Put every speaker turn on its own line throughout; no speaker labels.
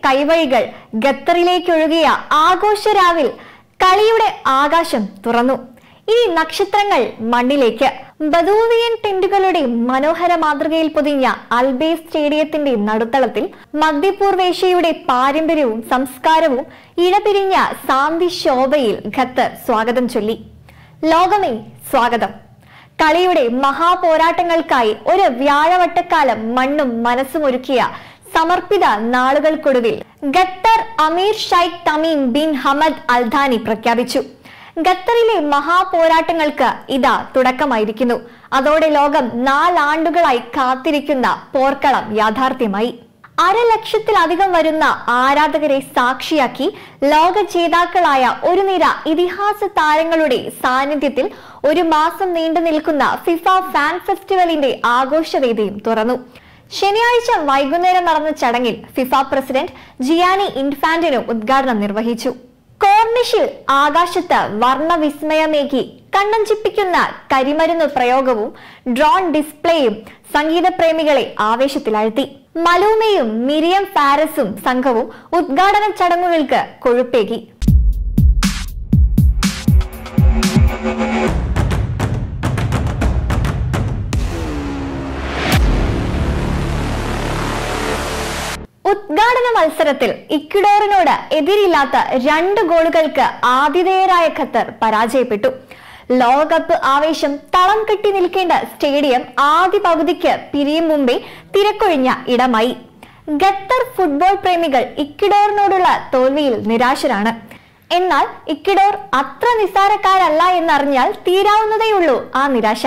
കൈവഴികൾ ഖത്തറിലേക്കൊഴുകിയ ആഘോഷരാവിൽ കളിയുടെ ആകാശം തുറന്നു ഇനി നക്ഷത്രങ്ങൾ മണ്ണിലേക്ക് ബദൂവിയൻ ടെന്റുകളുടെ മനോഹര മാതൃകയിൽ പൊതിഞ്ഞ അൽബേ സ്റ്റേഡിയത്തിന്റെ നടുത്തളത്തിൽ മധ്യപൂർവേഷ്യയുടെ പാരമ്പര്യവും സംസ്കാരവും ഇഴപിരിഞ്ഞ സാന്തി ശോഭയിൽ ഖത്തർ സ്വാഗതം ചൊല്ലി ലോകമേ സ്വാഗതം കളിയുടെ മഹാപോരാട്ടങ്ങൾക്കായി ഒരു വ്യാഴവട്ടക്കാലം മണ്ണും മനസ്സും ഒരുക്കിയ സമർപ്പിത നാളുകൾക്കൊടുവിൽ Qatar emir Sheikh Tamim bin Hamad Al Thani പ്രഖ്യാപിച്ചു ഖത്തറിലെ മഹാപോരാട്ടങ്ങൾക്ക് ഇതാ തുടക്കമായിരിക്കുന്നു അതോടെ ലോകം നാലാണ്ടുകളായി കാത്തിരിക്കുന്ന പോർക്കളം യാഥാർത്ഥ്യമായി അരലക്ഷത്തിലധികം വരുന്ന ആരാധകരെ സാക്ഷിയാക്കി ലോക ജേതാക്കളായ ഒരു നിര ഇതിഹാസ താരങ്ങളുടെ സാന്നിധ്യത്തിൽ ഒരു മാസം നീണ്ടു നിൽക്കുന്ന ഫിഫ ഫാൻ ഫെസ്റ്റിവലിന്റെ ആഘോഷവേദിയും തുറന്നു ശനിയാഴ്ച വൈകുന്നേരം നടന്ന ചടങ്ങിൽ ഫിഫ പ്രസിഡന്റ് ജിയാനി ഇൻഫാന്റിനോ ഉദ്ഘാടനം നിർവഹിച്ചു കോർണിഷിൽ ആകാശത്ത് വർണ്ണവിസ്മയമേകി കണ്ണഞ്ചിപ്പിക്കുന്ന കരിമരുന്ന് പ്രയോഗവും ഡ്രോൺ ഡിസ്പ്ലേയും സംഗീതപ്രേമികളെ ആവേശത്തിലാഴ്ത്തി മലൂമയും മിരിയം ഫാരസും സംഘവും ഉദ്ഘാടന ചടങ്ങുകൾക്ക് കൊഴുപ്പേകി ഉദ്ഘാടന മത്സരത്തിൽ ഇക്വഡോറിനോട് എതിരില്ലാത്ത രണ്ട് ഗോളുകൾക്ക് ആതിഥേയരായ ഖത്തർ പരാജയപ്പെട്ടു ലോകകപ്പ് ആവേശം തളം കെട്ടി നിൽക്കേണ്ട സ്റ്റേഡിയം ആദ്യ പകുതിക്ക് പിരിയും മുമ്പേ തിരക്കൊഴിഞ്ഞ ഇടമായി ഖത്തർ ഫുട്ബോൾ പ്രേമികൾ ഇക്വഡോറിനോടുള്ള തോൽവിയിൽ നിരാശരാണ് എന്നാൽ ഇക്വഡോർ അത്ര നിസ്സാരക്കാരല്ല എന്നറിഞ്ഞാൽ തീരാവുന്നതേയുള്ളൂ ആ നിരാശ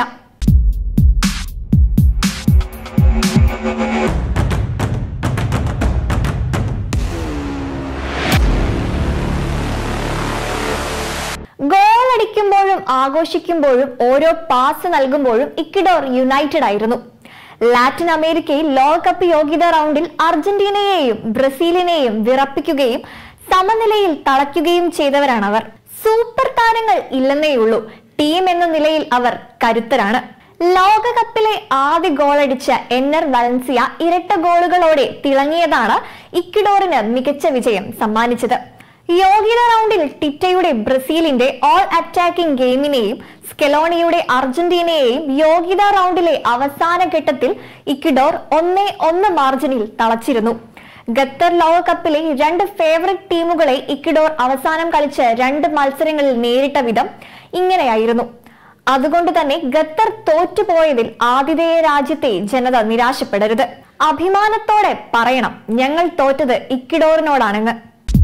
ഗോളടിക്കുമ്പോഴും ആഘോഷിക്കുമ്പോഴും ഓരോ പാസ് നൽകുമ്പോഴും ഇക്വഡോർ യുണൈറ്റഡ് ആയിരുന്നു ലാറ്റിൻ അമേരിക്കയിൽ ലോകകപ്പ് യോഗ്യതാ റൗണ്ടിൽ അർജന്റീനയെയും ബ്രസീലിനെയും വിറപ്പിക്കുകയും സമനിലയിൽ തളയ്ക്കുകയും ചെയ്തവരാണ് അവർ സൂപ്പർ താരങ്ങൾ ഇല്ലെന്നേയുള്ളൂ ടീം എന്ന നിലയിൽ അവർ കരുത്തരാണ് ലോകകപ്പിലെ ആദ്യ ഗോളടിച്ച എന്നർ വലൻസിയ ഇരട്ട ഗോളുകളോടെ തിളങ്ങിയതാണ് ഇക്വഡോറിന് മികച്ച വിജയം സമ്മാനിച്ചത് യോഗ്യത റൗണ്ടിൽ ടിറ്റയുടെ ബ്രസീലിന്റെ ഓൾ അറ്റാക്കിംഗ് ഗെയിമിനെയും സ്കെലോണിയുടെ അർജന്റീനയെയും യോഗ്യത റൗണ്ടിലെ അവസാന ഘട്ടത്തിൽ ഇക്വഡോർ ഒന്നേ ഒന്ന് മാർജിനിൽ തളച്ചിരുന്നു ഖത്തർ ലോകകപ്പിലെ രണ്ട് ഫേവററ്റ് ടീമുകളെ ഇക്വഡോർ അവസാനം കളിച്ച രണ്ട് മത്സരങ്ങളിൽ നേരിട്ട വിധം ഇങ്ങനെയായിരുന്നു അതുകൊണ്ട് തന്നെ ഖത്തർ തോറ്റുപോയതിൽ ആതിഥേയ രാജ്യത്തെ ജനത നിരാശപ്പെടരുത് അഭിമാനത്തോടെ പറയണം ഞങ്ങൾ തോറ്റത് ഇക്വഡോറിനോടാണെന്ന്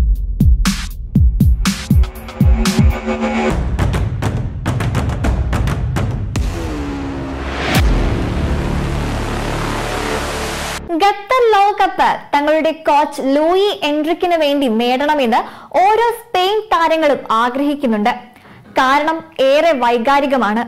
ഖത്തർ ലോകകപ്പ് തങ്ങളുടെ കോച്ച് ലൂയി എൻട്രിക്കിന് വേണ്ടി നേടണമെന്ന് ഓരോ സ്പെയിൻ താരങ്ങളും ആഗ്രഹിക്കുന്നുണ്ട് കാരണം ഏറെ വൈകാരികമാണ്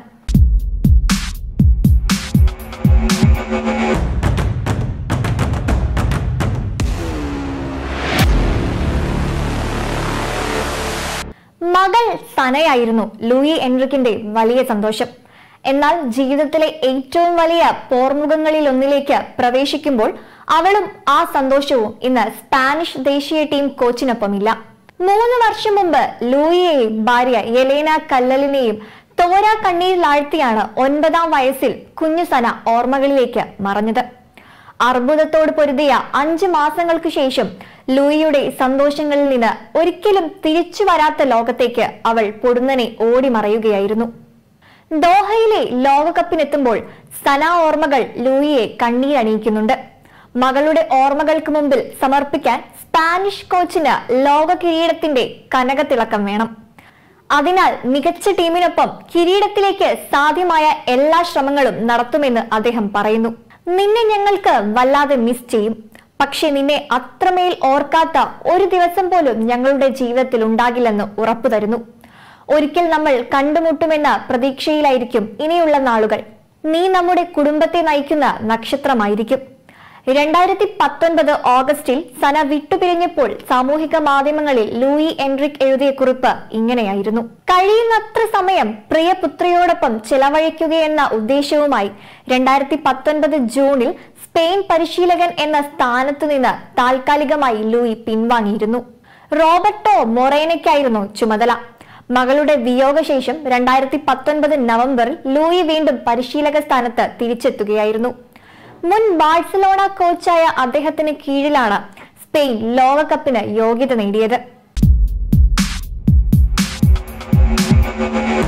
മകൾ സനയായിരുന്നു ലൂയി എൻട്രിക്കിന്റെ വലിയ സന്തോഷം എന്നാൽ ജീവിതത്തിലെ ഏറ്റവും വലിയ പോർമുഖങ്ങളിൽ ഒന്നിലേക്ക് പ്രവേശിക്കുമ്പോൾ അവളും ആ സന്തോഷവും ഇന്ന് സ്പാനിഷ് ദേശീയ ടീം കോച്ചിനൊപ്പമില്ല മൂന്ന് വർഷം മുമ്പ് ലൂയിയെയും ഭാര്യ യെലേന കല്ലലിനെയും തോര കണ്ണീരിലാഴ്ത്തിയാണ് ഒൻപതാം വയസ്സിൽ കുഞ്ഞു സന ഓർമ്മകളിലേക്ക് മറഞ്ഞത് അർബുദത്തോട് പൊരുതിയ അഞ്ച് മാസങ്ങൾക്ക് ശേഷം ലൂയിയുടെ സന്തോഷങ്ങളിൽ നിന്ന് ഒരിക്കലും തിരിച്ചു വരാത്ത ലോകത്തേക്ക് അവൾ പൊടുന്നനെ ഓടി മറയുകയായിരുന്നു ദോഹയിലെ ലോകകപ്പിനെത്തുമ്പോൾ സന ഓർമ്മകൾ ലൂയിയെ കണ്ണീരണിയിക്കുന്നുണ്ട് മകളുടെ ഓർമ്മകൾക്ക് മുമ്പിൽ സമർപ്പിക്കാൻ സ്പാനിഷ് കോച്ചിന് ലോക കിരീടത്തിന്റെ കനകത്തിളക്കം വേണം അതിനാൽ മികച്ച ടീമിനൊപ്പം കിരീടത്തിലേക്ക് സാധ്യമായ എല്ലാ ശ്രമങ്ങളും നടത്തുമെന്ന് അദ്ദേഹം പറയുന്നു നിന്നെ ഞങ്ങൾക്ക് വല്ലാതെ മിസ് ചെയ്യും പക്ഷെ നിന്നെ അത്രമേൽ ഓർക്കാത്ത ഒരു ദിവസം പോലും ഞങ്ങളുടെ ജീവിതത്തിൽ ഉണ്ടാകില്ലെന്ന് ഉറപ്പു തരുന്നു ഒരിക്കൽ നമ്മൾ കണ്ടുമുട്ടുമെന്ന പ്രതീക്ഷയിലായിരിക്കും ഇനിയുള്ള നാളുകൾ നീ നമ്മുടെ കുടുംബത്തെ നയിക്കുന്ന നക്ഷത്രമായിരിക്കും രണ്ടായിരത്തി പത്തൊൻപത് ഓഗസ്റ്റിൽ സന വിട്ടുപിരിഞ്ഞപ്പോൾ സാമൂഹിക മാധ്യമങ്ങളിൽ ലൂയി എൻറിക് എഴുതിയ കുറിപ്പ് ഇങ്ങനെയായിരുന്നു കഴിയുന്നത്ര സമയം പ്രിയപുത്രിയോടൊപ്പം ചെലവഴിക്കുകയെന്ന ഉദ്ദേശവുമായി രണ്ടായിരത്തി പത്തൊൻപത് ജൂണിൽ സ്പെയിൻ സ്പെയിൻ പരിശീലകൻ എന്ന സ്ഥാനത്തു നിന്ന് താൽക്കാലികമായി ലൂയി പിൻവാങ്ങിയിരുന്നു റോബർട്ടോ മൊറേനയ്ക്കായിരുന്നു ചുമതല മകളുടെ വിയോഗശേഷം രണ്ടായിരത്തി പത്തൊൻപത് നവംബറിൽ ലൂയി വീണ്ടും പരിശീലക സ്ഥാനത്ത് തിരിച്ചെത്തുകയായിരുന്നു മുൻ ബാഴ്സലോണ കോച്ചായ അദ്ദേഹത്തിന് കീഴിലാണ് സ്പെയിൻ ലോകകപ്പിന് യോഗ്യത നേടിയത്